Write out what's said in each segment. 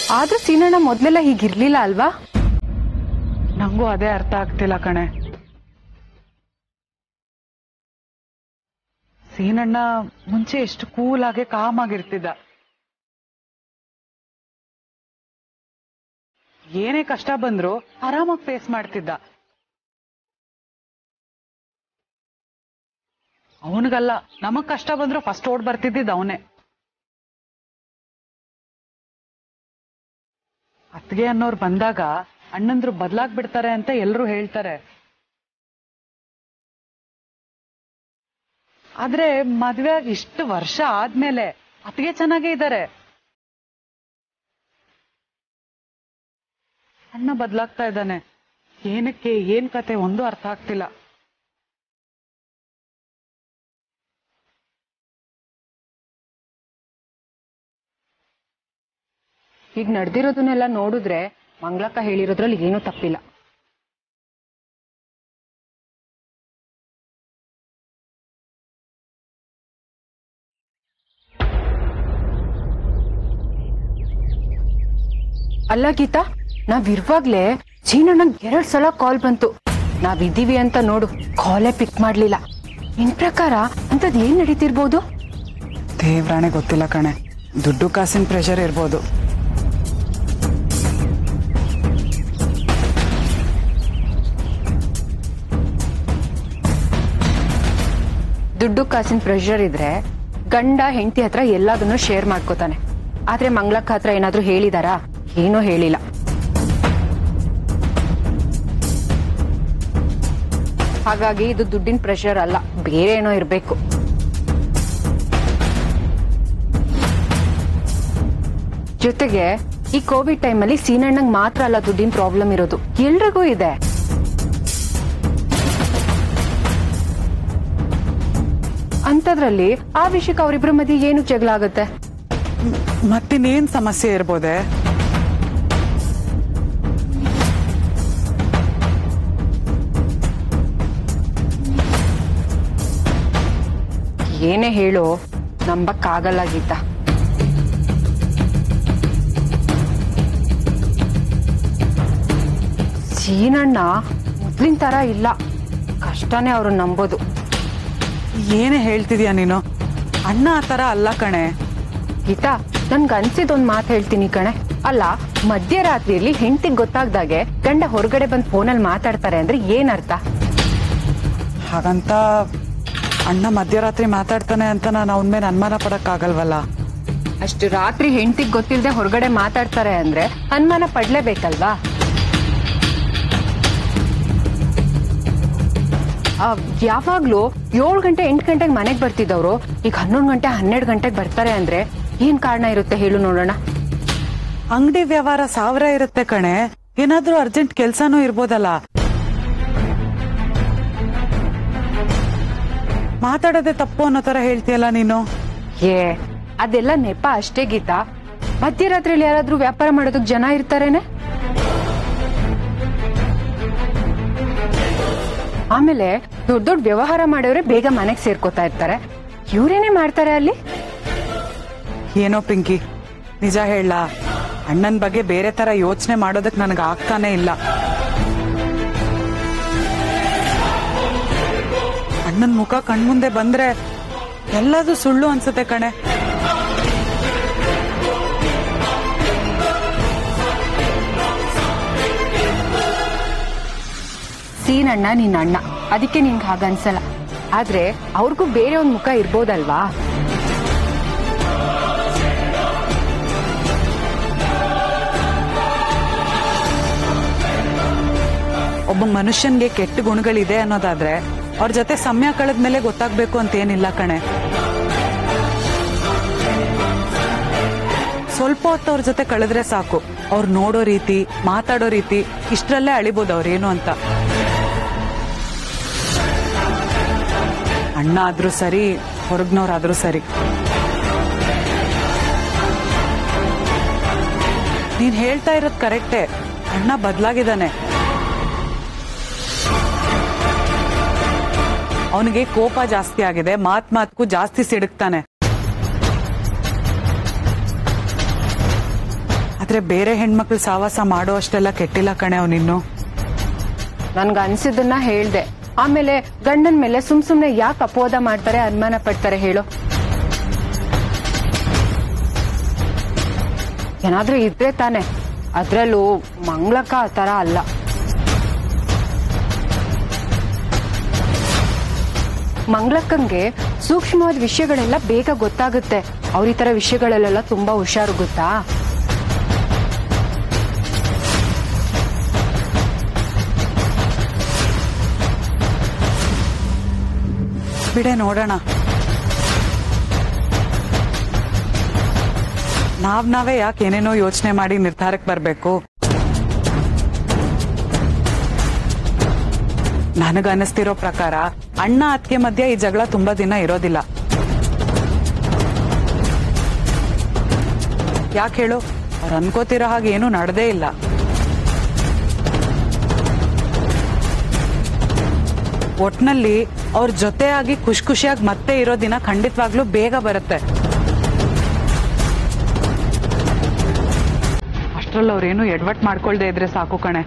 ಆದ್ರೂ ಸೀನಣ್ಣ ಮೊದ್ಲೆಲ್ಲ ಹೀಗಿರ್ಲಿಲ್ಲ ಅಲ್ವಾ ನಂಗೂ ಅದೇ ಅರ್ಥ ಆಗ್ತಿಲ್ಲ ಕಣೆ ಸೀನಣ್ಣ ಮುಂಚೆ ಎಷ್ಟು ಕೂಲ್ ಆಗಿ ಕಾಮ್ ಆಗಿರ್ತಿದ್ದ ಏನೇ ಕಷ್ಟ ಬಂದ್ರು ಆರಾಮಾಗಿ ಫೇಸ್ ಮಾಡ್ತಿದ್ದ ಅವನಿಗಲ್ಲ ನಮಗ್ ಕಷ್ಟ ಬಂದ್ರು ಫಸ್ಟ್ ಓಡ್ ಬರ್ತಿದ್ದಿದ್ ಅವನೇ ಅತ್ತಿಗೆ ಅನ್ನೋರು ಬಂದಾಗ ಅಣ್ಣಂದ್ರು ಬದ್ಲಾಗ್ ಬಿಡ್ತಾರೆ ಅಂತ ಎಲ್ರು ಹೇಳ್ತಾರೆ ಆದ್ರೆ ಮದ್ವೆ ಆಗಿ ಇಷ್ಟು ವರ್ಷ ಆದ್ಮೇಲೆ ಅತ್ತಿಗೆ ಚೆನ್ನಾಗೇ ಇದ್ದಾರೆ ಅಣ್ಣ ಬದ್ಲಾಗ್ತಾ ಇದ್ದಾನೆ ಏನಕ್ಕೆ ಏನ್ ಕತೆ ಒಂದು ಅರ್ಥ ಆಗ್ತಿಲ್ಲ ಈಗ ನಡೆದಿರೋದನ್ನೆಲ್ಲ ನೋಡಿದ್ರೆ ಮಂಗ್ಲಕ್ಕ ಹೇಳಿರೋದ್ರಲ್ಲಿ ಏನೂ ತಪ್ಪಿಲ್ಲ ಅಲ್ಲ ಗೀತಾ ನಾವಿರುವಾಗ್ಲೇ ಚೀನಣ್ಣಂಗ್ ಎರಡ್ ಸಲ ಕಾಲ್ ಬಂತು ನಾವಿದ್ದೀವಿ ಅಂತ ನೋಡು ಕಾಲೇ ಪಿಕ್ ಮಾಡ್ಲಿಲ್ಲ ನಿನ್ ಪ್ರಕಾರ ಅಂತದ್ ಏನ್ ನಡೀತಿರ್ಬೋದು ದೇವ್ರಾಣೆ ಗೊತ್ತಿಲ್ಲ ಕಣೆ ದುಡ್ಡು ಕಾಸಿನ ಪ್ರೆಷರ್ ಇರ್ಬೋದು ದುಡ್ಡು ಕಾಸಿನ ಪ್ರೆಷರ್ ಇದ್ರೆ ಗಂಡ ಹೆಂಡತಿ ಹತ್ರ ಎಲ್ಲದನ್ನು ಶೇರ್ ಮಾಡ್ಕೋತಾನೆ ಆದ್ರೆ ಮಂಗ್ಲಕ್ಕ ಹತ್ರ ಏನಾದ್ರೂ ಹೇಳಿದಾರಾ ಏನೂ ಹೇಳಿಲ್ಲ ಹಾಗಾಗಿ ಇದು ದುಡ್ಡಿನ ಪ್ರೆಷರ್ ಅಲ್ಲ ಬೇರೆ ಏನೋ ಇರ್ಬೇಕು ಜೊತೆಗೆ ಈ ಕೋವಿಡ್ ಟೈಮಲ್ಲಿ ಸೀನಣ್ಣಂಗ್ ಮಾತ್ರ ಅಲ್ಲ ದುಡ್ಡಿನ ಪ್ರಾಬ್ಲಮ್ ಇರೋದು ಎಲ್ರಿಗೂ ಇದೆ ಅಂತದ್ರಲ್ಲಿ ಆ ವಿಷಯಕ್ಕೆ ಅವರಿಬ್ಬರ ಮಧ್ಯೆ ಏನು ಜಗಳ ಆಗತ್ತೆ ಮತ್ತಿನ್ನೇನ್ ಸಮಸ್ಯೆ ಇರ್ಬೋದೆ ಏನೇ ಹೇಳು ನಂಬಕ್ಕಾಗಲ್ಲ ಗೀತಾ ಸೀನಣ್ಣ ಮೊದ್ಲಿನ ತರ ಇಲ್ಲ ಕಷ್ಟನೇ ಅವ್ರು ನಂಬೋದು ಏನೇ ಹೇಳ್ತಿದ್ಯಾ ನೀನು ಅಣ್ಣ ಆ ತರ ಅಲ್ಲ ಕಣೆ ಗೀತಾ ನನ್ಗೆ ಅನ್ಸಿದೊಂದ್ ಮಾತು ಹೇಳ್ತೀನಿ ಕಣೆ ಅಲ್ಲ ಮಧ್ಯರಾತ್ರಿಯಲ್ಲಿ ಹೆಂಡತಿಗ್ ಗೊತ್ತಾಗ್ದಾಗೆ ಗಂಡ ಹೊರಗಡೆ ಬಂದ್ ಫೋನಲ್ಲಿ ಮಾತಾಡ್ತಾರೆ ಅಂದ್ರೆ ಏನ್ ಅರ್ಥ ಹಾಗಂತ ಅಣ್ಣ ಮಧ್ಯರಾತ್ರಿ ಮಾತಾಡ್ತಾನೆ ಅಂತ ನಾನು ಅವನ ಮೇಲೆ ಅನುಮಾನ ಪಡಕ್ಕಾಗಲ್ವಲ್ಲ ಅಷ್ಟು ರಾತ್ರಿ ಹೆಂಡತಿಗ್ ಗೊತ್ತಿಲ್ಲದೆ ಹೊರಗಡೆ ಮಾತಾಡ್ತಾರೆ ಅಂದ್ರೆ ಅನುಮಾನ ಪಡ್ಲೇಬೇಕಲ್ವಾ ಆ, ಯಾವಾಗ್ಲೂ ಏಳು ಗಂಟೆ ಎಂಟು ಗಂಟೆಗೆ ಮನೆಗ್ ಬರ್ತಿದ್ದವ್ರು ಈಗ ಹನ್ನೊಂದು ಗಂಟೆ ಹನ್ನೆರಡು ಗಂಟೆಗೆ ಬರ್ತಾರೆ ಅಂದ್ರೆ ಏನ್ ಕಾರಣ ಇರುತ್ತೆ ಹೇಳು ನೋಡೋಣ ಅಂಗಡಿ ವ್ಯವಹಾರ ಸಾವಿರ ಇರುತ್ತೆ ಕಣೆ ಏನಾದ್ರೂ ಅರ್ಜೆಂಟ್ ಕೆಲ್ಸಾನೂ ಇರ್ಬೋದಲ್ಲ ಮಾತಾಡೋದೇ ತಪ್ಪು ಅನ್ನೋ ತರ ಹೇಳ್ತೀಯಲ್ಲ ನೀನು ಏ ಅದೆಲ್ಲ ನೆಪ ಅಷ್ಟೇ ಗೀತಾ ಮಧ್ಯರಾತ್ರಿಯಲ್ಲಿ ಯಾರಾದ್ರೂ ವ್ಯಾಪಾರ ಮಾಡೋದಕ್ ಜನ ಇರ್ತಾರೇನೆ ಆಮೇಲೆ ದೊಡ್ಡ ದೊಡ್ಡ ವ್ಯವಹಾರ ಮಾಡೋರೆ ಬೇಗ ಮನೆಗ್ ಸೇರ್ಕೋತಾ ಇರ್ತಾರೆ ಇವ್ರೇನೇ ಮಾಡ್ತಾರೆ ಅಲ್ಲಿ ಏನೋ ಪಿಂಕಿ ನಿಜ ಹೇಳ ಅಣ್ಣನ್ ಬಗ್ಗೆ ಬೇರೆ ತರ ಯೋಚನೆ ಮಾಡೋದಕ್ ನನಗೆ ಆಗ್ತಾನೆ ಇಲ್ಲ ಅಣ್ಣನ್ ಮುಖ ಕಣ್ಮುಂದೆ ಬಂದ್ರೆ ಎಲ್ಲದೂ ಸುಳ್ಳು ಅನ್ಸುತ್ತೆ ಕಣೆ ಸೀನಣ್ಣ ನಿನ್ನ ಅಣ್ಣ ಅದಕ್ಕೆ ನಿನ್ಗೆ ಹಾಗನ್ಸಲ್ಲ ಆದ್ರೆ ಅವ್ರಿಗೂ ಬೇರೆ ಒಂದ್ ಮುಖ ಇರ್ಬೋದಲ್ವಾ ಒಬ್ಬ ಮನುಷ್ಯನ್ಗೆ ಕೆಟ್ಟ ಗುಣಗಳಿದೆ ಅನ್ನೋದಾದ್ರೆ ಅವ್ರ ಜೊತೆ ಸಮಯ ಕಳೆದ್ಮೇಲೆ ಗೊತ್ತಾಗ್ಬೇಕು ಅಂತ ಏನಿಲ್ಲ ಕಣೆ ಸ್ವಲ್ಪ ಹೊತ್ತು ಅವ್ರ ಜೊತೆ ಕಳೆದ್ರೆ ಸಾಕು ಅವ್ರು ನೋಡೋ ರೀತಿ ಮಾತಾಡೋ ರೀತಿ ಇಷ್ಟರಲ್ಲೇ ಅಳಿಬೋದು ಅವ್ರೇನು ಅಂತ ಅಣ್ಣ ಆದ್ರೂ ಸರಿ ಹೊರಗ್ನವ್ರಾದ್ರೂ ಸರಿ ನೀನ್ ಹೇಳ್ತಾ ಇರೋದ್ ಕರೆಕ್ಟೇ ಅಣ್ಣ ಬದ್ಲಾಗಿದ್ದಾನೆ ಅವನಿಗೆ ಕೋಪ ಜಾಸ್ತಿ ಆಗಿದೆ ಮಾತ್ ಮಾತ್ಗೂ ಜಾಸ್ತಿ ಸಿಡುಕ್ತಾನೆ ಆದ್ರೆ ಬೇರೆ ಹೆಣ್ಮಕ್ಳು ಸಾವಾಸ ಮಾಡೋ ಅಷ್ಟೆಲ್ಲ ಕೆಟ್ಟಿಲ್ಲ ಕಣೆ ಅವನಿನ್ನು ನನ್ಗ ಅನ್ಸಿದ್ದನ್ನ ಹೇಳ್ದೆ ಆಮೇಲೆ ಗಂಡನ್ ಮೇಲೆ ಸುಮ್ ಸುಮ್ನೆ ಯಾಕೆ ಅಪವಾದ ಮಾಡ್ತಾರೆ ಅನುಮಾನ ಪಡ್ತಾರೆ ಹೇಳು ಏನಾದ್ರೂ ಇದ್ರೆ ತಾನೆ ಅದ್ರಲ್ಲೂ ಮಂಗ್ಳಕ್ಕ ಆ ತರ ಅಲ್ಲ ಮಂಗ್ಳಕ್ಕಂಗೆ ಸೂಕ್ಷ್ಮವಾದ ವಿಷಯಗಳೆಲ್ಲ ಬೇಗ ಗೊತ್ತಾಗುತ್ತೆ ಅವ್ರ ಈ ತರ ವಿಷಯಗಳಲ್ಲೆಲ್ಲ ತುಂಬಾ ಹುಷಾರು ಗೊತ್ತಾ ಬಿಡೆ ನೋಡೋಣ ನಾವ್ ನಾವೇ ಯಾಕೆ ಏನೇನೋ ಯೋಚನೆ ಮಾಡಿ ನಿರ್ಧಾರಕ್ಕೆ ಬರ್ಬೇಕು ನನಗ ಅನಿಸ್ತಿರೋ ಪ್ರಕಾರ ಅಣ್ಣ ಅತ್ತಿಗೆ ಮಧ್ಯೆ ಈ ಜಗಳ ತುಂಬಾ ದಿನ ಇರೋದಿಲ್ಲ ಯಾಕೆ ಹೇಳು ಅವ್ರು ಅನ್ಕೋತಿರೋ ಹಾಗೆ ಏನು ನಡೆದೇ ಇಲ್ಲ ಒಟ್ನಲ್ಲಿ ಅವ್ರ ಜೊತೆಯಾಗಿ ಖುಷಿ ಖುಷಿಯಾಗಿ ಮತ್ತೆ ಇರೋ ದಿನ ಖಂಡಿತವಾಗ್ಲೂ ಬೇಗ ಬರುತ್ತೆ ಅಷ್ಟ್ರಲ್ಲಿ ಅವ್ರೇನು ಎಡ್ವಟ್ ಮಾಡ್ಕೊಳ್ದೆ ಇದ್ರೆ ಸಾಕು ಕಣೆ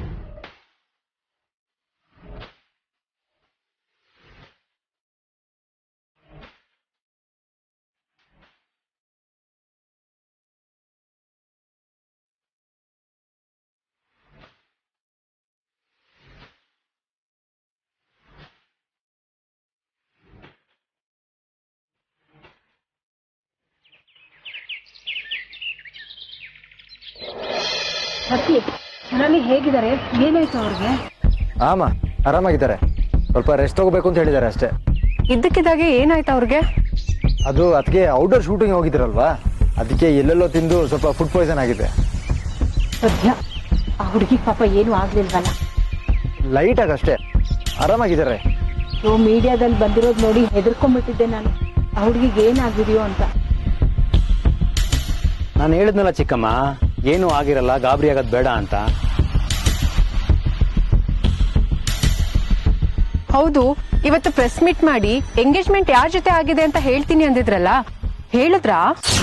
ಸತಿ ಮನೇಲಿ ಹೇಗಿದ್ದಾರೆ ಏನಾಯ್ತು ಅವ್ರಿಗೆ ಆಮ ಆರಾಮಾಗಿದ್ದಾರೆ ಸ್ವಲ್ಪ ರೆಸ್ಟ್ ತಗೋಬೇಕು ಅಂತ ಹೇಳಿದ್ದಾರೆ ಅಷ್ಟೇ ಇದ್ದಕ್ಕಿದ್ದಾಗೆ ಏನಾಯ್ತು ಅವ್ರಿಗೆ ಅದು ಅದಕ್ಕೆ ಔಟ್ಡೋರ್ ಶೂಟಿಂಗ್ ಹೋಗಿದ್ರಲ್ವಾ ಅದಕ್ಕೆ ಎಲ್ಲೆಲ್ಲೋ ತಿಂದು ಸ್ವಲ್ಪ ಫುಡ್ ಪಾಯ್ಸನ್ ಆಗಿದೆ ಸದ್ಯ ಆ ಹುಡುಗಿ ಪಾಪ ಏನು ಆಗ್ಲಿಲ್ವಲ್ಲ ಲೈಟ್ ಆಗಿ ಅಷ್ಟೇ ಆರಾಮಾಗಿದ್ದಾರೆ ಸೊ ಮೀಡಿಯಾದಲ್ಲಿ ಬಂದಿರೋದು ನೋಡಿ ಹೆದರ್ಕೊಂಡ್ಬಿಟ್ಟಿದ್ದೆ ನಾನು ಆ ಹುಡುಗಿಗೆ ಏನಾಗಿದೆಯೋ ಅಂತ ನಾನು ಹೇಳಿದ್ನಲ್ಲ ಚಿಕ್ಕಮ್ಮ ಏನು ಆಗಿರಲ್ಲ ಗಾಬರಿ ಆಗೋದ್ ಬೇಡ ಅಂತ ಹೌದು ಇವತ್ತು ಪ್ರೆಸ್ ಮೀಟ್ ಮಾಡಿ ಎಂಗೇಜ್ಮೆಂಟ್ ಯಾರ ಜೊತೆ ಆಗಿದೆ ಅಂತ ಹೇಳ್ತೀನಿ ಅಂದಿದ್ರಲ್ಲ ಹೇಳಿದ್ರಾ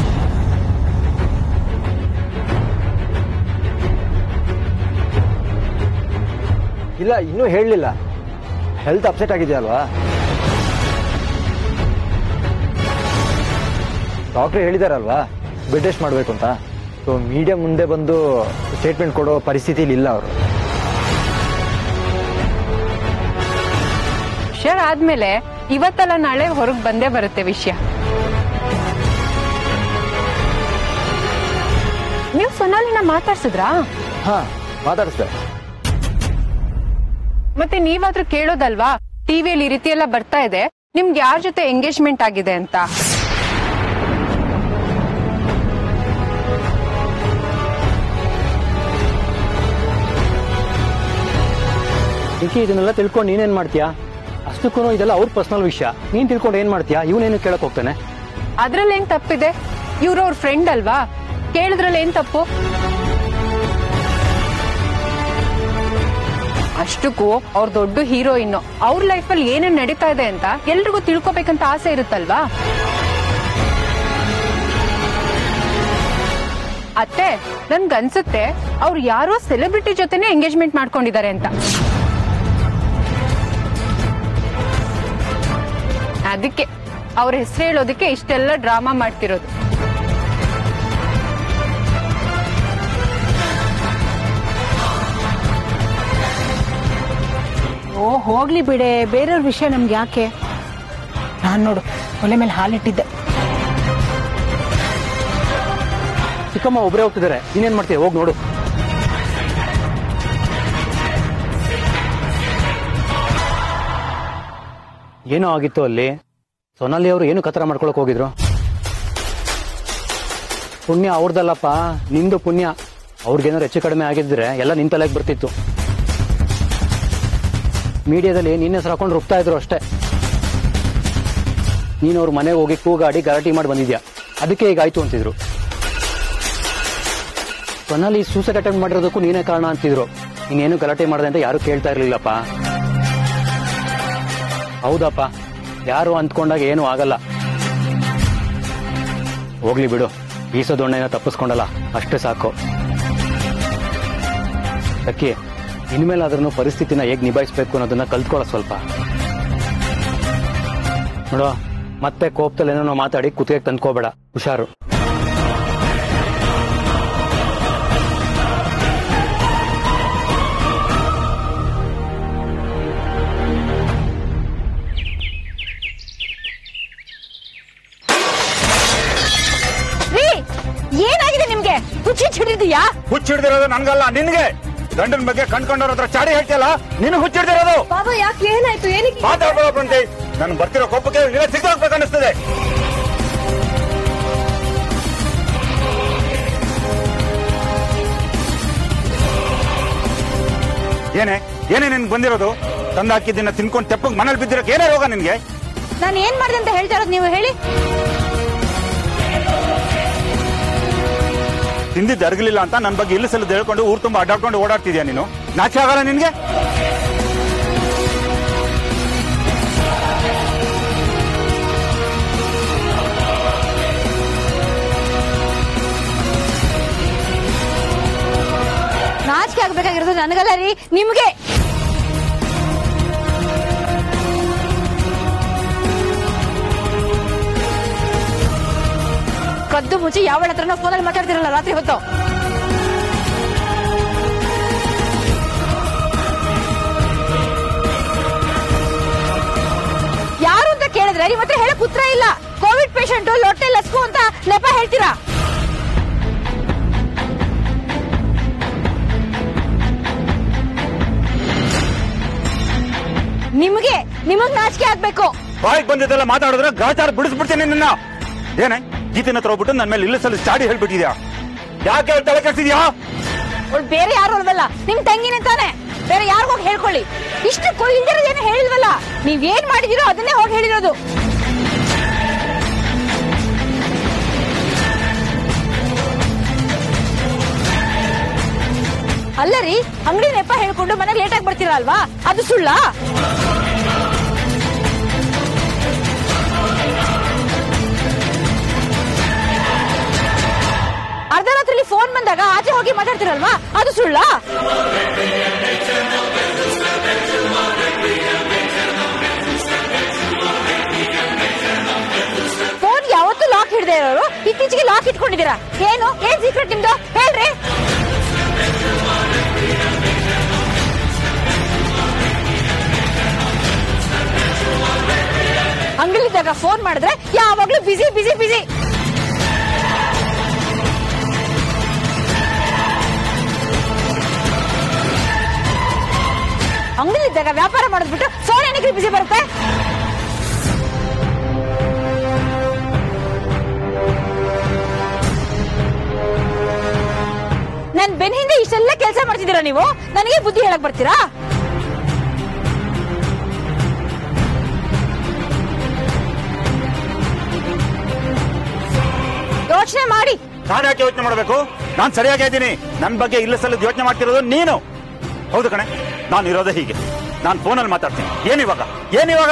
ಇಲ್ಲ ಇನ್ನೂ ಹೇಳಲಿಲ್ಲ ಹೆಲ್ತ್ ಅಪ್ಸೆಟ್ ಆಗಿದೆಯಲ್ವಾ ಡಾಕ್ಟ್ರ್ ಹೇಳಿದಾರಲ್ವಾ ಬೆಡ್ ರೆಸ್ಟ್ ಮಾಡಬೇಕು ಅಂತ ಸೊ ಮೀಡಿಯಾ ಮುಂದೆ ಬಂದು ಸ್ಟೇಟ್ಮೆಂಟ್ ಕೊಡೋ ಪರಿಸ್ಥಿತಿಲಿ ಇಲ್ಲ ಅವರು ಶರ್ ಆದ್ಮೇಲೆ ಇವತ್ತಲ್ಲ ನಾಳೆ ಹೊರಗ್ ಬಂದೇ ಬರುತ್ತೆ ವಿಷಯ ನೀವು ಸೊನಾಲಿನ ಮಾತಾಡ್ಸಿದ್ರಾ ಹಾ ಮಾತಾಡಿಸ್ದೆ ಮತ್ತೆ ನೀವಾದ್ರೂ ಕೇಳೋದಲ್ವಾ ಟಿವಿಯಲ್ಲಿ ಈ ರೀತಿ ಎಲ್ಲ ಬರ್ತಾ ಇದೆ ನಿಮ್ಗೆ ಯಾರ ಜೊತೆ ಎಂಗೇಜ್ಮೆಂಟ್ ಆಗಿದೆ ಅಂತ ವಿಕಿ ಇದನ್ನೆಲ್ಲ ತಿಳ್ಕೊಂಡು ನೀನೇನ್ ಮಾಡ್ತೀಯಾ ಅಷ್ಟಕ್ಕೂ ಇದೆಲ್ಲ ಅವ್ರ ಪರ್ಸನಲ್ ವಿಷಯ ನೀನ್ ತಿಳ್ಕೊಂಡು ಏನ್ ಮಾಡ್ತೀಯಾ ಇವನೇನು ಕೇಳಕ್ ಹೋಗ್ತಾನೆ ಅದ್ರಲ್ಲಿ ಏನ್ ತಪ್ಪಿದೆ ಇವ್ರು ಅವ್ರ ಫ್ರೆಂಡ್ ಅಲ್ವಾ ಕೇಳಿದ್ರಲ್ಲಿ ಏನ್ ತಪ್ಪು ಅಷ್ಟಕ್ಕೂ ಅವ್ರ ದೊಡ್ಡ ಹೀರೋಯಿನ್ ಅವ್ರ ಲೈಫಲ್ಲಿ ಏನೇನ್ ನಡೀತಾ ಇದೆ ಅಂತ ಎಲ್ರಿಗೂ ತಿಳ್ಕೊಬೇಕಂತ ಆಸೆ ಇರುತ್ತಲ್ವಾ ಅತ್ತೆ ನನ್ಗನ್ಸುತ್ತೆ ಅವ್ರು ಯಾರೋ ಸೆಲೆಬ್ರಿಟಿ ಜೊತೆನೆ ಎಂಗೇಜ್ಮೆಂಟ್ ಮಾಡ್ಕೊಂಡಿದ್ದಾರೆ ಅಂತ ಅದಕ್ಕೆ ಅವ್ರ ಹೆಸರು ಹೇಳೋದಕ್ಕೆ ಇಷ್ಟೆಲ್ಲ ಡ್ರಾಮಾ ಮಾಡ್ತಿರೋದು ಓ ಹೋಗ್ಲಿ ಬಿಡೆ ಬೇರೆಯವ್ರ ವಿಷಯ ನಮ್ಗೆ ಯಾಕೆ ನಾನ್ ನೋಡು ಒಲೆ ಮೇಲೆ ಹಾಲಿಟ್ಟಿದ್ದೆ ಚಿಕ್ಕಮ್ಮ ಒಬ್ಬರೇ ಹೋಗ್ತಿದ್ದಾರೆ ನೀನೇನ್ ಮಾಡ್ತೀಯ ಹೋಗಿ ನೋಡು ಏನೋ ಆಗಿತ್ತು ಅಲ್ಲಿ ಸೊನಾಲಿ ಅವರು ಏನು ಕತರ ಮಾಡ್ಕೊಳಕ್ ಹೋಗಿದ್ರು ಪುಣ್ಯ ಅವ್ರದಲ್ಲಪ್ಪ ನಿಂದು ಪುಣ್ಯ ಅವ್ರಿಗೇನಾದ್ರು ಹೆಚ್ಚು ಕಡಿಮೆ ಆಗಿದ್ರೆ ಎಲ್ಲ ನಿನ್ ತಲೆಗೆ ಬರ್ತಿತ್ತು ಮೀಡಿಯಾದಲ್ಲಿ ನಿನ್ನ ಹೆಸರು ಹಾಕೊಂಡು ರುಬ್ತಾ ಇದ್ರು ಅಷ್ಟೇ ನೀನು ಅವ್ರ ಮನೆಗೆ ಹೋಗಿ ಕೂಗಾಡಿ ಗಲಾಟೆ ಮಾಡಿ ಬಂದಿದ್ಯಾ ಅದಕ್ಕೆ ಈಗ ಆಯ್ತು ಅಂತಿದ್ರು ಕೊನಲ್ಲಿ ಸೂಸೈಡ್ ಅಟೆಂಪ್ಟ್ ಮಾಡಿರೋದಕ್ಕೂ ನೀನೇ ಕಾರಣ ಅಂತಿದ್ರು ನೀನೇನು ಗಲಾಟೆ ಮಾಡಿದೆ ಅಂತ ಯಾರು ಕೇಳ್ತಾ ಇರ್ಲಿಲ್ಲಪ್ಪ ಹೌದಪ್ಪ ಯಾರು ಅಂದ್ಕೊಂಡಾಗ ಏನು ಆಗಲ್ಲ ಹೋಗ್ಲಿ ಬಿಡು ಬೀಸೋ ದೊಣ್ಣೆನ ತಪ್ಪಿಸ್ಕೊಂಡಲ್ಲ ಅಷ್ಟೇ ಸಾಕು ಅಕ್ಕಿ ಇನ್ಮೇಲಾದ್ರೂ ಪರಿಸ್ಥಿತಿನ ಹೇಗ್ ನಿಭಾಯಿಸ್ಬೇಕು ಅನ್ನೋದನ್ನ ಕಲ್ತ್ಕೊಳ್ಳೋ ಸ್ವಲ್ಪ ನೋಡೋ ಮತ್ತೆ ಕೋಪದಲ್ಲಿ ಏನೋ ಮಾತಾಡಿ ಕುತ್ತಿಗೆ ತಂದ್ಕೋಬೇಡ ಹುಷಾರು ರೀ ಏನಾಗಿದೆ ನಿಮ್ಗೆ ಹುಚ್ಚಿ ಹಿಡಿದಿಯಾ ಹುಚ್ಚಿಡ್ದಿರೋದು ನನ್ಗಲ್ಲ ನಿನ್ಗೆ ಗಂಡನ ಬಗ್ಗೆ ಕಣ್ಕೊಂಡವ್ರ ಹತ್ರ ಚಾಡಿ ಹೇಳ್ತಿಯಲ್ಲ ನೀನು ಹುಚ್ಚಿಡ್ದಿರೋದು ಬಾಬಾ ಯಾಕೆ ಏನಾಯ್ತು ಏನಕ್ಕೆ ಮಾತಾಡ್ಬೇಡ ಪ್ರಂತಿ ನನ್ ಬರ್ತಿರೋ ಕೋಪಕ್ಕೆ ನೀವೇ ಸಿಗ್ಬೇಕು ಅನಿಸ್ತದೆ ಏನೇ ಏನೇ ನಿನ್ಗೆ ಬಂದಿರೋದು ತಂದು ಹಾಕಿದ್ದನ್ನ ತಿನ್ಕೊಂಡು ತೆಪ್ಪಗ್ ಮನೇಲಿ ಬಿದ್ದಿರಕ್ಕೆ ಏನೇ ರೋಗ ನಿನ್ಗೆ ನಾನು ಏನ್ ಮಾಡಿದೆ ಅಂತ ಹೇಳ್ತಾ ಇರೋದು ನೀವು ಹೇಳಿ ತಿಂದಿದ್ದು ಅರಗಲಿಲ್ಲ ಅಂತ ನನ್ನ ಬಗ್ಗೆ ಇಲ್ಲಿ ಸಲ ಹೇಳ್ಕೊಂಡು ಊರ್ ತುಂಬಾ ಅಡ್ಡಾಡ್ಕೊಂಡು ಓಡಾಡ್ತಿದ್ಯಾ ನೀನು ನಾಚೆ ಆಗಲ್ಲ ನಿನ್ಗೆ ನಾಚಿಕೆ ಆಗ್ಬೇಕಾಗಿರೋದು ನನಗಲ್ಲ ರೀ ನಿಮ್ಗೆ ಕದ್ದು ಮುಚ್ಚಿ ಯಾವಳ ಹತ್ರನೋ ಫೋನಲ್ಲಿ ಮಾತಾಡ್ತಿರಲ್ಲ ರಾತ್ರಿ ಹೊತ್ತು ಯಾರು ಅಂತ ಕೇಳಿದ್ರೆ ನಿಮ್ಮ ಹತ್ರ ಹೇಳಕ್ ಉತ್ತರ ಇಲ್ಲ ಕೋವಿಡ್ ಪೇಷಂಟ್ ಲೊಟ್ಟೆ ಲಸ್ಕು ಅಂತ ನೆಪ ಹೇಳ್ತೀರಾ ನಿಮ್ಗೆ ನಿಮಗ್ ನಾಚಿಕೆ ಆಗ್ಬೇಕು ಬಾಯಿಗೆ ಬಂದಿದ್ದೆಲ್ಲ ಮಾತಾಡಿದ್ರೆ ಗಾಚಾರ ಬಿಡಿಸ್ಬಿಡ್ತೀನಿ ನಿನ್ನ ಏನೇ ಗೀತಿನ ಹತ್ರ ಹೋಗ್ಬಿಟ್ಟು ನನ್ನ ಮೇಲೆ ಇಲ್ಲ ಸಲ ಚಾಡಿ ಹೇಳ್ಬಿಟ್ಟಿದ್ಯಾ ಯಾಕೆ ಅವ್ಳ್ ತಲೆ ಕೆಡ್ಸಿದ್ಯಾ ಅವ್ಳು ಬೇರೆ ಯಾರು ಅಲ್ವಲ್ಲ ನಿಮ್ ತಂಗಿನೇ ತಾನೆ ಬೇರೆ ಯಾರಿಗ್ ಹೋಗಿ ಹೇಳ್ಕೊಳ್ಳಿ ಇಷ್ಟಕ್ಕೂ ಇಲ್ದಿರೋದೇನು ಹೇಳಿಲ್ವಲ್ಲ ನೀವ್ ಏನ್ ಮಾಡಿದಿರೋ ಅದನ್ನೇ ಹೋಗಿ ಹೇಳಿರೋದು ಅಲ್ಲ ರೀ ಅಂಗಡಿ ನೆಪ ಹೇಳ್ಕೊಂಡು ಮನೆಗೆ ಲೇಟ್ ಆಗಿ ಬರ್ತೀರಾ ಅಲ್ವಾ ಅದು ಸುಳ್ಳ ಅರ್ಧ ರಾತ್ರಿ ಫೋನ್ ಬಂದಾಗ ಆಚೆ ಹೋಗಿ ಮಾತಾಡ್ತಿರಲ್ವಾ ಅದು ಸುಳ್ಳ ಫೋನ್ ಯಾವತ್ತೂ ಲಾಕ್ ಹಿಡ್ದೆ ಇರೋರು ಇತ್ತೀಚೆಗೆ ಲಾಕ್ ಇಟ್ಕೊಂಡಿದ್ದೀರಾ ಏನು ಏನ್ ಸೀಕ್ರೆಟ್ ನಿಮ್ದು ಹೇಳ್ರಿ ಅಂಗಡಿಲಿದ್ದಾಗ ಫೋನ್ ಮಾಡಿದ್ರೆ ಯಾವಾಗ್ಲೂ ಬಿಸಿ ಬಿಸಿ ಬಿಸಿ ಅಂಗಡಿಲಿದ್ದಾಗ ವ್ಯಾಪಾರ ಮಾಡಿದ್ಬಿಟ್ಟು ಫೋನ್ ಏನಕ್ಕೆ ಬಿಸಿ ಬರುತ್ತೆ ನನ್ ಬೆನ್ ಹಿಂದೆ ಇಷ್ಟೆಲ್ಲ ಕೆಲಸ ಮಾಡ್ತಿದ್ದೀರಾ ನೀವು ನನಗೆ ಬುದ್ಧಿ ಹೇಳಕ್ ಬರ್ತೀರಾ ಯೋಚನೆ ಮಾಡಿ ನಾನು ಯಾಕೆ ಯೋಚನೆ ಮಾಡಬೇಕು ನಾನ್ ಸರಿಯಾಗಿ ಇದ್ದೀನಿ ನನ್ನ ಬಗ್ಗೆ ಇಲ್ಲ ಸಲ ಯೋಚನೆ ಮಾಡ್ತಿರೋದು ನೀನು ಹೌದು ಕಣೆ ನಾನು ಇರೋದೇ ಹೀಗೆ ನಾನು ಫೋನಲ್ಲಿ ಮಾತಾಡ್ತೀನಿ ಏನಿವಾಗ ಏನಿವಾಗ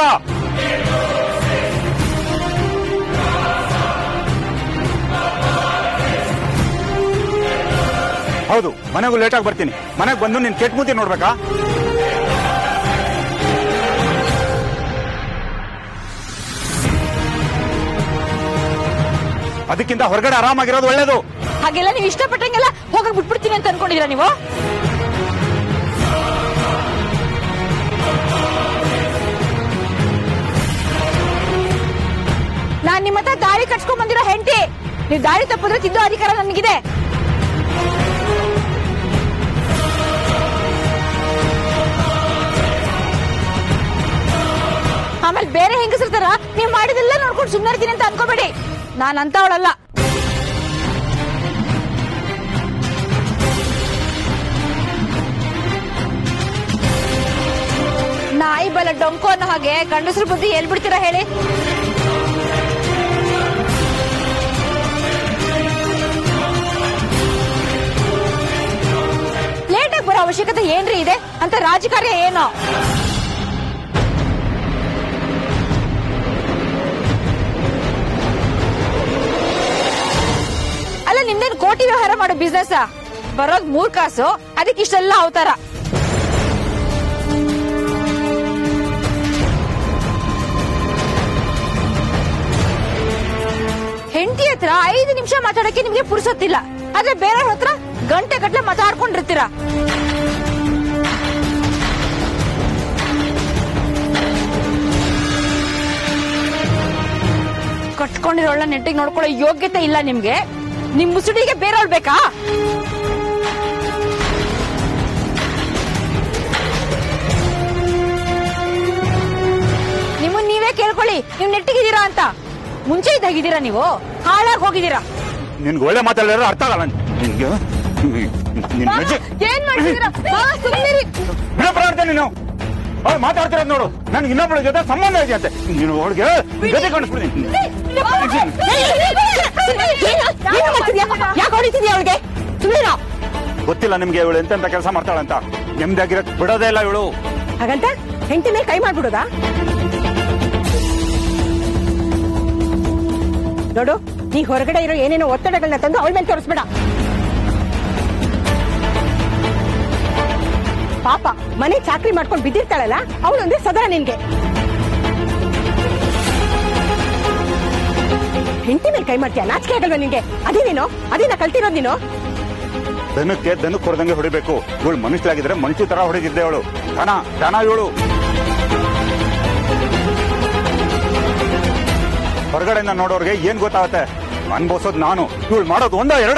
ಹೌದು ಮನೆಗೂ ಲೇಟಾಗಿ ಬರ್ತೀನಿ ಮನೆಗೆ ಬಂದು ನಿನ್ ಕೆಟ್ಟ ಮೂತಿ ನೋಡ್ಬೇಕಾ ಅದಕ್ಕಿಂತ ಹೊರಗಡೆ ಆರಾಮಾಗಿರೋದು ಒಳ್ಳೇದು ಹಾಗೆಲ್ಲ ನೀವು ಇಷ್ಟಪಟ್ಟಂಗೆಲ್ಲ ಹೋಗಕ್ ಬಿಟ್ಬಿಡ್ತೀನಿ ಅಂತ ಅನ್ಕೊಂಡಿದೀರಾ ನೀವು ನಾನ್ ನಿಮ್ಮ ಹತ್ರ ದಾರಿ ಕಟ್ಸ್ಕೊಂಡ್ ಬಂದಿರೋ ಹೆಂಡತಿ ನೀವು ದಾರಿ ತಪ್ಪಿದ್ರೆ ತಿದ್ದೋ ಅಧಿಕಾರ ನನಗಿದೆ ಆಮೇಲೆ ಬೇರೆ ಹೆಂಗಸರ್ತಾರ ನೀವು ಮಾಡಿದೆಲ್ಲ ನೋಡ್ಕೊಂಡು ಸುಮ್ಮನೆ ಇರ್ತೀನಿ ಅಂತ ಅನ್ಕೋಬೇಡಿ ನಾನ್ ಅಂತವಳಲ್ಲ ನಾಯಿ ಬಲ ಡೊಂಕು ಅನ್ನೋ ಹಾಗೆ ಗಂಡಸರ ಬುದ್ಧಿ ಎಲ್ ಬಿಡ್ತೀರಾ ಹೇಳಿ ಲೇಟ್ ಆಗಿ ಬರೋ ಅವಶ್ಯಕತೆ ಏನ್ರಿ ಇದೆ ಅಂತ ರಾಜಕಾರ್ಯ ಏನೋ ಕೋಟಿ ವ್ಯವಹಾರ ಮಾಡೋ ಬಿಸ್ನೆಸ್ ಬರೋದ್ ಮೂರ್ ಕಾಸು ಅದಕ್ಕೆ ಇಷ್ಟೆಲ್ಲ ಅವತಾರ ಹೆಂಡತಿ ಹತ್ರ ಐದು ನಿಮಿಷ ಮಾತಾಡಕ್ಕೆ ನಿಮ್ಗೆ ಪುರ್ಸೊತ್ತಿಲ್ಲ ಆದ್ರೆ ಬೇರೆಯವ್ರ ಹತ್ರ ಗಂಟೆ ಗಟ್ಲೆ ಮಾತಾಡ್ಕೊಂಡಿರ್ತೀರಾ ಕಟ್ಕೊಂಡಿರೋಳ ನೆಟ್ಟಿಗೆ ನೋಡ್ಕೊಳ್ಳೋ ಯೋಗ್ಯತೆ ಇಲ್ಲ ನಿಮ್ಗೆ ನಿಮ್ ಮುಸುಡಿಗೆ ಬೇರೆಯವ್ರು ಬೇಕಾ ನಿಮ್ಮನ್ ನೀವೇ ಕೇಳ್ಕೊಳ್ಳಿ ನೀವ್ ನೆಟ್ಟಿಗಿದ್ದೀರಾ ಅಂತ ಮುಂಚೆ ಇದ್ದಾಗಿದ್ದೀರಾ ನೀವು ಹಾಳಾಗಿ ಹೋಗಿದ್ದೀರಾ ನಿನ್ಗೆ ಒಳ್ಳೆ ಮಾತಾಡಿದ್ರೆ ಅರ್ಥ ಆಗಲ್ಲ ನಿನ್ಗೆ ನಿನ್ ಹೆಜ್ಜೆ ಏನ್ ಮಾಡ್ತಿದ್ದೀರಾ ಮಾವ, ಸುಮ್ನಿರಿ. ಬಿಡಪ್ರಾರ್ಥ ನೀನು ಅವ್ಳು ಮಾತಾಡ್ತಿರೋದು ನೋಡು ನನ್ಗೆ ಇನ್ನೊಬ್ಬಳ ಜೊತೆ ಸಂಬಂಧ ಇದೆ ಅಂತೆ ನೀನು ಅವಳಿಗೆ ಗತಿ ಕಾಣಿಸ್ಬಿಡ್ತೀನಿ ಯಾಕೆ ಹೊಡಿತಿದ್ಯಾ ಅವಳಿಗೆ ಸುಮ್ಮನೆ ಗೊತ್ತಿಲ್ಲ ನಿಮ್ಗೆ ಇವಳು ಎಂತೆಂತ ಕೆಲಸ ಮಾಡ್ತಾಳಂತ ನೆಮ್ಮದಿಯಾಗಿರಕ್ ಬಿಡೋದೇ ಇಲ್ಲ ಇವಳು ಹಾಗಂತ ಹೆಂಡತಿ ಮೇಲೆ ಕೈ ಮಾಡ್ಬಿಡೋದಾ ನೋಡು ನೀ ಹೊರಗಡೆ ಇರೋ ಏನೇನೋ ಒತ್ತಡಗಳನ್ನ ತಂದು ಅವಳ ಮೇಲೆ ತೋರಿಸ್ಬೇಡ ಪಾಪ ಮನೆ ಚಾಕ್ರಿ ಮಾಡ್ಕೊಂಡು ಬಿದ್ದಿರ್ತಾಳಲ್ಲ ಅವಳೊಂದೇ ಸದಾ ನಿನ್ಗೆ ಹೆಂಡತಿ ಮೇಲೆ ಕೈ ಮಾಡ್ತೀಯ ನಾಚಿಕೆ ಆಗಲ್ವಾ ನಿನ್ಗೆ ಅದೇ ನೀನು ಅದೇನ ಕಲ್ತಿರೋದ್ ನೀನು ದನಕ್ಕೆ ದನಕ್ಕೆ ಹೊಡೆದಂಗೆ ಹೊಡಿಬೇಕು ಇವಳು ಮನುಷ್ಯರಾಗಿದ್ರೆ ಮನುಷ್ಯ ತರ ಹೊಡೆದಿದ್ದೆ ಅವಳು ದನ ದನ ಇವಳು ಹೊರಗಡೆಯಿಂದ ನೋಡೋರ್ಗೆ ಏನ್ ಗೊತ್ತಾಗತ್ತೆ ಅನ್ಭವಿಸೋದು ನಾನು ಇವಳು ಮಾಡೋದು ಒಂದ ಎರಡ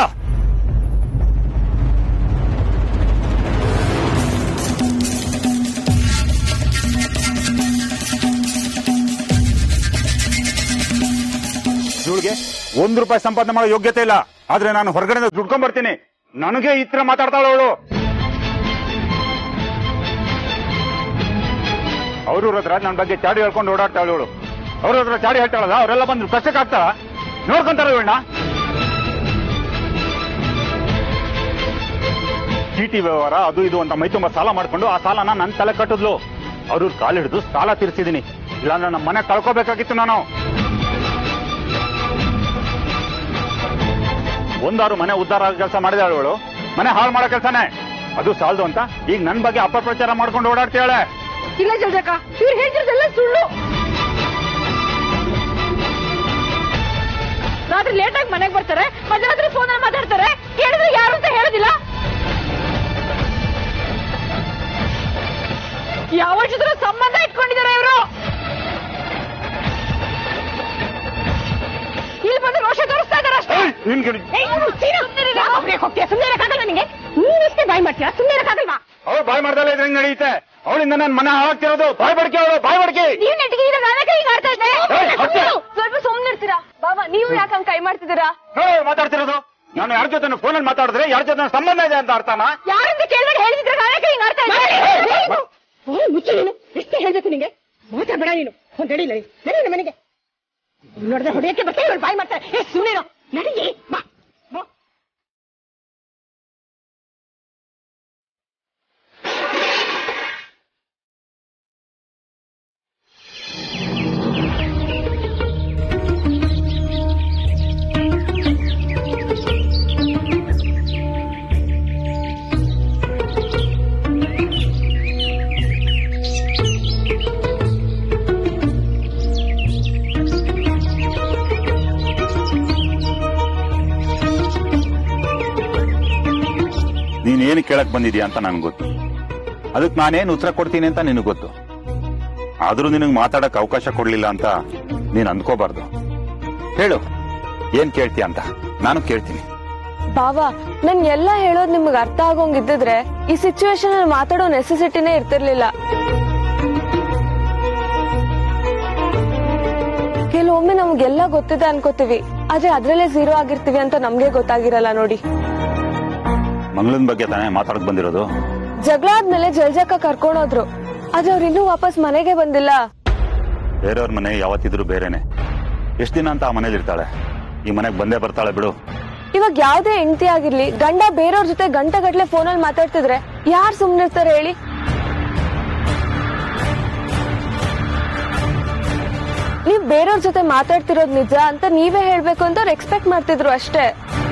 ಇವಳಿಗೆ ಒಂದ್ ರೂಪಾಯಿ ಸಂಪಾದನೆ ಮಾಡೋ ಯೋಗ್ಯತೆ ಇಲ್ಲ ಆದ್ರೆ ನಾನು ಹೊರಗಡೆ ದುಡ್ಕೊಂಡ್ ಬರ್ತೀನಿ ನನಗೆ ಈ ತರ ಮಾತಾಡ್ತಾಳ ಅವಳು ಅವರು ಹತ್ರ ನನ್ನ ಬಗ್ಗೆ ಚಾಡಿ ಹೇಳ್ಕೊಂಡು ಓಡಾಡ್ತಾಳೆ ಅವಳು ಅವ್ರ ಹತ್ರ ಚಾಡಿ ಹೇಳ್ತಾಳಲ್ಲ ಅವರೆಲ್ಲ ಬಂದು ಕಷ್ಟಕ್ಕೆ ಆಗ್ತಾಳ ನೋಡ್ಕೊಂತಾರ ಇವಳನ್ನ ಚೀಟಿ ವ್ಯವಹಾರ ಅದು ಇದು ಅಂತ ಮೈ ತುಂಬಾ ಸಾಲ ಮಾಡ್ಕೊಂಡು ಆ ಸಾಲನ ನನ್ನ ತಲೆ ಕಟ್ಟಿದ್ಲು ಅವ್ರ ಕಾಲು ಹಿಡಿದು ಸಾಲ ತೀರಿಸಿದೀನಿ ಇಲ್ಲಾಂದ್ರೆ ನಮ್ಮ ಮನೆ ಕಳ್ಕೋಬೇಕಾಗಿತ್ತು ನಾನು ಒಂದಾರು ಮನೆ ಉದ್ಧಾರ ಆಗೋ ಕೆಲಸ ಮಾಡಿದಾಳು ಅವಳು ಮನೆ ಹಾಳು ಮಾಡೋ ಕೆಲಸನೇ ಅದು ಸಾಲದು ಅಂತ ಈಗ ನನ್ ಬಗ್ಗೆ ಅಪಪ್ರಚಾರ ಮಾಡ್ಕೊಂಡು ಓಡಾಡ್ತಾಳೆ ಇಲ್ಲ ಜಲ್ಜಕ ಇವ್ರು ಹೇಳ್ತಿರೋದೆಲ್ಲ ಸುಳ್ಳು ರಾತ್ರಿ ಲೇಟ್ ಆಗಿ ಮನೆಗೆ ಬರ್ತಾರೆ ಮಧ್ಯರಾತ್ರಿ ಫೋನ್ ಅಲ್ಲಿ ಮಾತಾಡ್ತಾರೆ ಹೇಳಿದ್ರೆ ಯಾರು ಅಂತ ಹೇಳೋದಿಲ್ಲ ಯಾವ ಜೊತೆ ಸಂಬಂಧ ಇಟ್ಕೊಂಡಿದ್ದಾರೆ ಇವರು ಇಲ್ಲಿ ಬಂದು ರೋಷ ತೋರಿಸ್ತಾ ಇದಾರೆ ಅಷ್ಟೇ ಏಯ್, ನಿನ್ ಗಿಡ- ಸುಮ್ಮನೆ ಇರಕ್ಕಾಗಲ್ಲ ನಿಂಗೆ ನೀನಷ್ಟೇ ಬಾಯ್ ಮಾಡ್ತೀಯ ಸುಮ್ಮನೆ ಇರಕ್ಕಾಗಲ್ವಾ ಅವಳು ಬಾಯ್ ಮಾಡ್ದಲ್ಲ ಇದ್ರೆ ಹೆಂಗ್ ನಡೆಯುತ್ತೆ ಅವಳಿಂದ ನನ್ ಮನೆ ಹಾಳಾಗ್ತಿರೋದು ಬಾಯ್ ಬಡ್ಕೆ ಅವಳು ಬಾಯ್ ಬಡ್ಕೆ ನೀವು ನೆಟ್ಟಿಗೆ ನಾನೇ ಕೈ ಮಾಡ್ತಾ ಇದ್ದೆ ಏಯ್, ಅಷ್ಟೇ. ಸ್ವಲ್ಪ ಸುಮ್ಮನಿರ್ತೀರಾ ಬಾಬಾ ನೀವು ಯಾಕೆ ಕೈ ಮಾಡ್ತಿದ್ದೀರಾ ನೋಡು ಮಾತಾಡ್ತಿರೋದು ನಾನು ಯಾರ ಜೊತೆ ಫೋನಲ್ಲಿ ಮಾತಾಡಿದ್ರೆ ಯಾರ ಜೊತೆ ಸಂಬಂಧ ಇದೆ ಅಂತ ಅರ್ಥನಾ ಯಾರಂತ ಕೇಳಿದ್ರೆ ಹೇಳಿದ್ರೆ ನಾನೇ ಕೈ ಮಾಡ್ತಾ ಇದ್ದೆ ಓ ಮುಚ್ಚು ನೀನು ಎಷ್ಟೇ ಹೇಳ್ಬೇಕು ನಿಂಗೆ ಮಾತಾಡ್ಬೇಡ ನೀನು ಒಂದ್ ನಡಿಲ್ಲ ನಡಿ ನಮ್ಮ ಮನೆಗೆ ನೋಡಿದ್ರೆ ಹೊಡೆಯಕ್ಕೆ ಬರ್ತಾ ಇವ್ರು ಬಾಯ್ ಮಾಡ್ತಾರೆ ಏ ಸುಮ್ಮನೆ ನಡಿ ಬಾ ಬಾ ನೀನ್ ಏನು ಕೇಳಕ್ ಬಂದಿದ್ಯಾ ಅಂತ ನನ್ಗೆ ಗೊತ್ತು ಅದಕ್ಕೆ ನಾನೇನ್ ಉತ್ತರ ಕೊಡ್ತೀನಿ ಅಂತ ನಿನಗೆ ಗೊತ್ತು ಆದ್ರೂ ನಿನಗ್ ಮಾತಾಡಕ್ ಅವಕಾಶ ಕೊಡ್ಲಿಲ್ಲ ಅಂತ ನೀನ್ ಅಂದ್ಕೋಬಾರ್ದು ಹೇಳು ಏನ್ ಕೇಳ್ತೀಯ ಅಂತ ನಾನು ಕೇಳ್ತೀನಿ ಬಾವಾ ನನ್ ಎಲ್ಲ ಹೇಳೋದ್ ನಿಮ್ಗೆ ಅರ್ಥ ಆಗೋಂಗಿದ್ದಿದ್ರೆ ಈ ಸಿಚುವೇಶನ್ ಅಲ್ಲಿ ಮಾತಾಡೋ ನೆಸೆಸಿಟಿನೇ ಇರ್ತಿರ್ಲಿಲ್ಲ ಕೆಲವೊಮ್ಮೆ ನಮ್ಗೆಲ್ಲ ಗೊತ್ತಿದೆ ಅನ್ಕೋತೀವಿ ಆದ್ರೆ ಅದ್ರಲ್ಲೇ ಝೀರೋ ಆಗಿರ್ತೀವಿ ಅಂತ ನಮ್ಗೆ ಗೊತ್ತಾಗಿರಲ್ಲ ನೋಡಿ ಮಂಗಳನ್ ಬಗ್ಗೆ ತಾನೇ ಮಾತಾಡಕ್ ಬಂದಿರೋದು ಜಗಳ ಆದ್ಮೇಲೆ ಜಲ್ಜಕ್ಕ ಕರ್ಕೊಂಡೋದ್ರು ಆದ್ರೆ ಅವ್ರು ಇನ್ನೂ ವಾಪಸ್ ಮನೆಗೆ ಬಂದಿಲ್ಲ ಬೇರೆಯವ್ರ ಮನೆ ಯಾವತ್ತಿದ್ರು ಬೇರೆನೆ ಎಷ್ಟ್ ದಿನ ಅಂತ ಆ ಮನೇಲಿ ಇರ್ತಾಳೆ ಈ ಮನೆಗ್ ಬಂದೇ ಬರ್ತಾಳೆ ಬಿಡು ಇವಾಗ ಯಾವ್ದೇ ಹೆಂಡತಿ ಆಗಿರ್ಲಿ ಗಂಡ ಬೇರೆಯವ್ರ ಜೊತೆ ಗಂಟೆಗಟ್ಲೆ ಫೋನಲ್ಲಿ ಮಾತಾಡ್ತಿದ್ರೆ ಯಾರ್ ಸುಮ್ನಿರ್ತಾರೆ ಹೇಳಿ ನೀವ್ ಬೇರೆಯವ್ರ ಜೊತೆ ಮಾತಾಡ್ತಿರೋದ್ ನಿಜ ಅಂತ ನೀವೇ ಹೇಳ್ಬೇಕು ಅಂತ ಅವ್ರು ಎಕ್ಸ್ಪೆಕ್ಟ್ ಮಾಡ್ತಿದ್ರು ಅಷ್ಟೇ